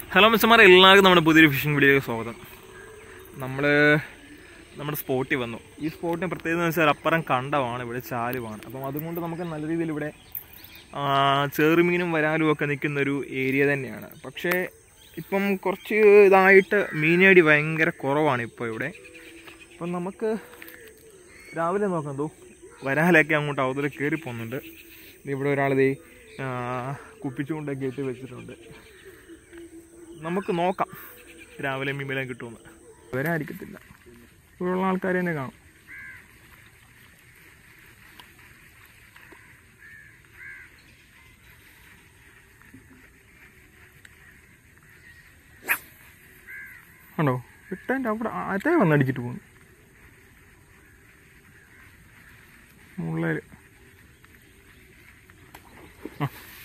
Hello മിസ്റ്റർമാരെ എല്ലാവർക്കും നമ്മുടെ പുതിയൊരു ഫിഷിംഗ് വീഡിയോയിലേക്ക് സ്വാഗതം നമ്മൾ നമ്മുടെ സ്പോട്ടിൽ വന്നു ഈ സ്പോട്ടിന് പ്രത്യേകത എന്ന് വെച്ചാൽ അപ്പുറം കണ്ടമാണ് ഇവിടെ ചാലുമാണ് അപ്പം അതുകൊണ്ട് നമുക്ക് നല്ല രീതിയിൽ ഇവിടെ ആ, ചെറുമീനും വരാലും ഒക്കെ നിൽക്കുന്ന ഒരു ഏരിയ തന്നെയാണ് പക്ഷേ ഇപ്പം കുറച്ച് ഇതായിട്ട് മീനേടി ഭയങ്കര കുറവാണ് ഇപ്പോൾ ഇവിടെ അപ്പം നമുക്ക് രാവിലെ നോക്കാം തോ വരാലൊക്കെ അങ്ങോട്ട് അവതല കയറി പോകുന്നുണ്ട് ദേ ഇവിടെ ഒരാളിതേ കുപ്പിച്ചുകൊണ്ടൊക്കെ ഇട്ട് വെച്ചിട്ടുണ്ട് നമുക്ക് നോക്കാം രാവിലെ മീൻ കിട്ടുമെന്ന് വരാതിരിക്കത്തില്ല ഇവിടെയുള്ള ആൾക്കാർ തന്നെ കാണും ആണോ വിട്ടതിൻ്റെ അവിടെ അതേ വന്നടിച്ചിട്ട് പോകുന്നു മുള്ളേര് ആ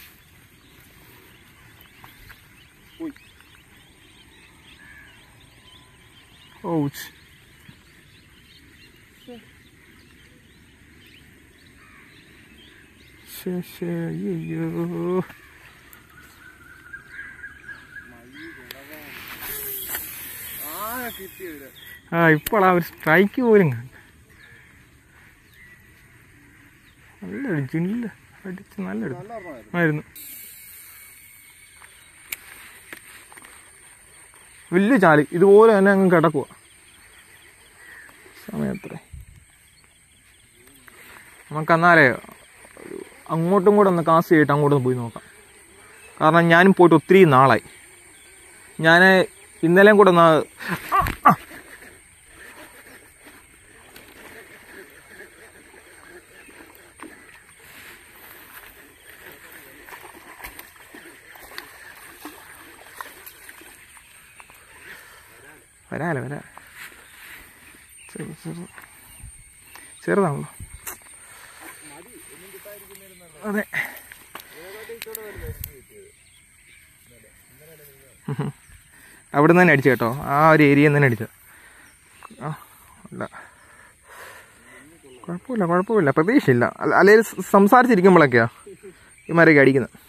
Ouch. ശ്ശേ, ശ്ശേ, അയ്യയ്യോ. ആ ഇപ്പോൾ ആ ഒരു സ്ട്രൈക്ക് പോലും കണ്ടു നല്ല അടിച്ചു ഇല്ല അടിച്ച് നല്ല എടുത്തു ആയിരുന്നു വലിയ ചാല് ഇതുപോലെ തന്നെ അങ്ങ് കിടക്കുക സമയത്രേ നമുക്ക് എന്നാലേ ഒരു അങ്ങോട്ടും കൂടെ ഒന്ന് കാസ് ചെയ്തിട്ട് അങ്ങോട്ട് പോയി നോക്കാം കാരണം ഞാനും പോയിട്ട് ഒത്തിരി നാളായി ഞാൻ ഇന്നലെയും കൂടെ ഒന്ന് വരാലോ വരാ ചെറു ചെറു ചെറുതാണല്ലോ അതെ അവിടെ നിന്ന് തന്നെ അടിച്ചു കേട്ടോ ആ ഒരു ഏരിയയിൽ നിന്ന് തന്നെ അടിച്ചത് ആ അല്ല കുഴപ്പമില്ല കുഴപ്പമില്ല പ്രതീക്ഷയില്ല അല്ല അല്ലെങ്കിൽ സംസാരിച്ചിരിക്കുമ്പോഴൊക്കെയാ ഈ മരൊക്കെ അടിക്കുന്നത്